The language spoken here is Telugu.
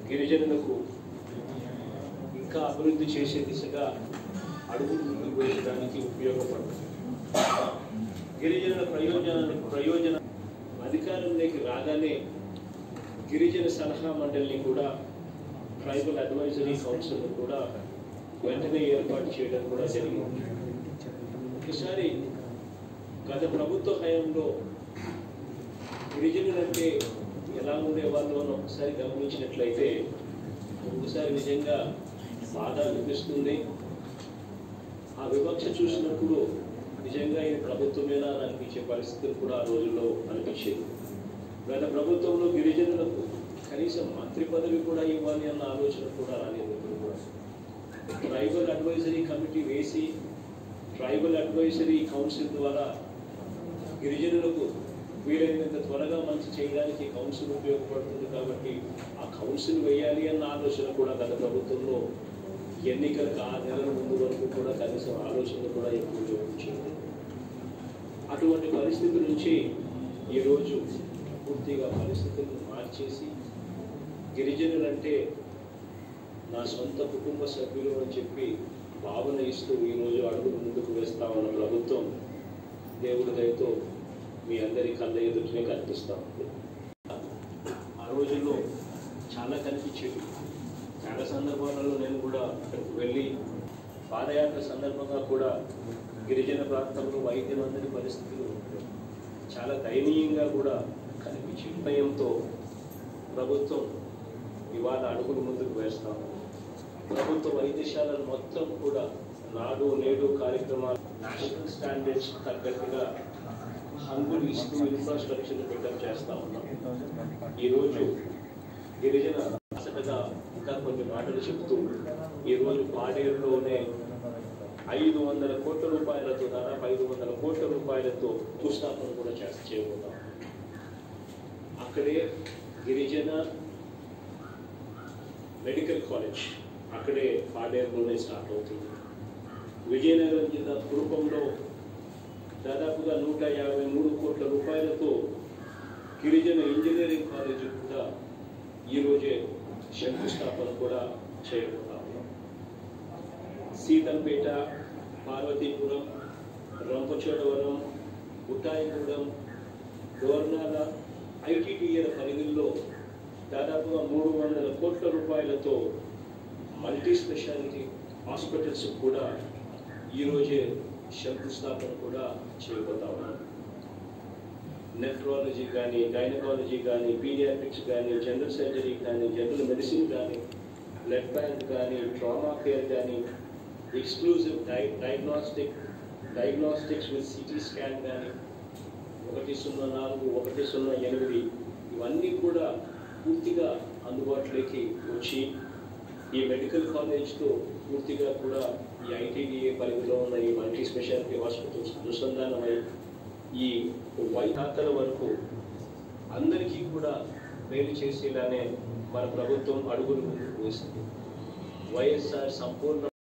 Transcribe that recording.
గిరిజనులకు ఇంకా అభివృద్ధి చేసే దిశగా అడుగులు ముందుకు వేయడానికి ఉపయోగపడుతుంది గిరిజనుల ప్రయోజనానికి ప్రయోజన అధికారంలోకి రాగానే గిరిజన సలహా మండలిని కూడా ట్రైబల్ అడ్వైజరీ కౌన్సిల్ కూడా వెంటనే ఏర్పాటు చేయడం కూడా జరిగింది ఒకసారి గత ప్రభుత్వ హయాంలో గిరిజనులంటే ఎలా ఉండేవాళ్ళు అని ఒకసారి గమనించినట్లయితే ఒకసారి నిజంగా బాధ అనిపిస్తుంది ఆ వివక్ష చూసినప్పుడు నిజంగా ఇది ప్రభుత్వమేనా అని అనిపించే పరిస్థితులు కూడా ఆ రోజుల్లో అనిపించేది గత ప్రభుత్వంలో గిరిజనులకు కనీసం మంత్రి పదవి కూడా ఇవ్వాలి అన్న ఆలోచన కూడా రాలేదు ఎప్పుడు కూడా ట్రైబల్ అడ్వైజరీ కమిటీ వేసి ట్రైబల్ అడ్వైజరీ కౌన్సిల్ ద్వారా గిరిజనులకు వీలైనంత త్వరగా మంచి చేయడానికి కౌన్సిల్ ఉపయోగపడుతుంది కాబట్టి ఆ కౌన్సిల్ వేయాలి అన్న ఆలోచన కూడా గత ప్రభుత్వంలో ఎన్నికలకు ఆరు నెలల ముందు వరకు కూడా కనీసం ఆలోచన కూడా ఎక్కువ చూపించింది అటువంటి పరిస్థితి నుంచి ఈరోజు పూర్తిగా పరిస్థితులను మార్చేసి గిరిజనులంటే నా సొంత కుటుంబ సభ్యులు అని చెప్పి భావన ఇస్తూ ఈరోజు అడుగులు ముందుకు వేస్తా ఉన్న ప్రభుత్వం దేవుడి దయతో మీ అందరి కళ్ళ ఎదుటినే కనిపిస్తా ఉంది ఆ రోజుల్లో చాలా కనిపించేవి చాలా సందర్భాలలో నేను కూడా అక్కడికి వెళ్ళి పాదయాత్ర సందర్భంగా కూడా గిరిజన ప్రాంతంలో వైద్యం అందని పరిస్థితులు చాలా దయనీయంగా కూడా కనిపించే భయంతో ప్రభుత్వం ఇవాళ అడుగులు ముందుకు వేస్తాము ప్రభుత్వ వైద్యశాలలు మొత్తం కూడా నాడు నేడు కార్యక్రమాలు నేషనల్ స్టాండర్డ్స్ తగ్గట్టుగా హంగులు ఇస్తూ ఇన్ఫ్రాస్ట్రక్చర్ బిల్డప్ చేస్తా ఉన్నాం ఈరోజు గిరిజన అసటగా ఇంకా కొన్ని మాటలు చెప్తూ ఈరోజు పాడేరులోనే ఐదు వందల కోట్ల రూపాయలతో దాదాపు ఐదు వందల కోట్ల రూపాయలతో భూస్థాపన కూడా చేస్త చేయబోతాం అక్కడే గిరిజన మెడికల్ కాలేజ్ అక్కడే పాడేరులోనే స్టార్ట్ అవుతుంది విజయనగరం జిల్లా కురుపంలో దాదాపుగా నూట యాభై మూడు కోట్ల రూపాయలతో గిరిజన ఇంజనీరింగ్ కాలేజీ కూడా ఈరోజే శంకుస్థాపన కూడా చేయబోతా ఉన్నాం సీతంపేట పార్వతీపురం రంపచోడవరం బుట్టాయిగూడెం డోర్నాల ఐటీటీఏల పరిధిలో దాదాపుగా మూడు వందల కోట్ల రూపాయలతో మల్టీ స్పెషాలిటీ హాస్పిటల్స్ కూడా ఈరోజే శంకుస్థాపన కూడా చేయబోతా ఉన్నాం నెఫ్రాలజీ కానీ గైనకాలజీ కానీ పీడియాట్రిక్స్ కానీ జనరల్ సర్జరీ కానీ జనరల్ మెడిసిన్ కానీ బ్లడ్ బ్యాంక్ కానీ ట్రామా కేర్ కానీ ఎక్స్క్లూజివ్ డై diagnostic diagnostics with CT scan కానీ ఒకటి సున్నా నాలుగు ఒకటి సున్నా ఎనిమిది ఇవన్నీ కూడా పూర్తిగా అందుబాటులోకి వచ్చి ఈ మెడికల్ కాలేజ్తో పూర్తిగా కూడా ఈ ఐటీడీఏ పరిధిలో ఉన్న ఈ మల్టీ స్పెషాలిటీ హాస్పిటల్స్ అనుసంధానమై ఈ వైఖాతల వరకు అందరికీ కూడా మేలు చేసేలానే మన ప్రభుత్వం అడుగులు ముందుకు వేసింది వైఎస్ఆర్ సంపూర్ణ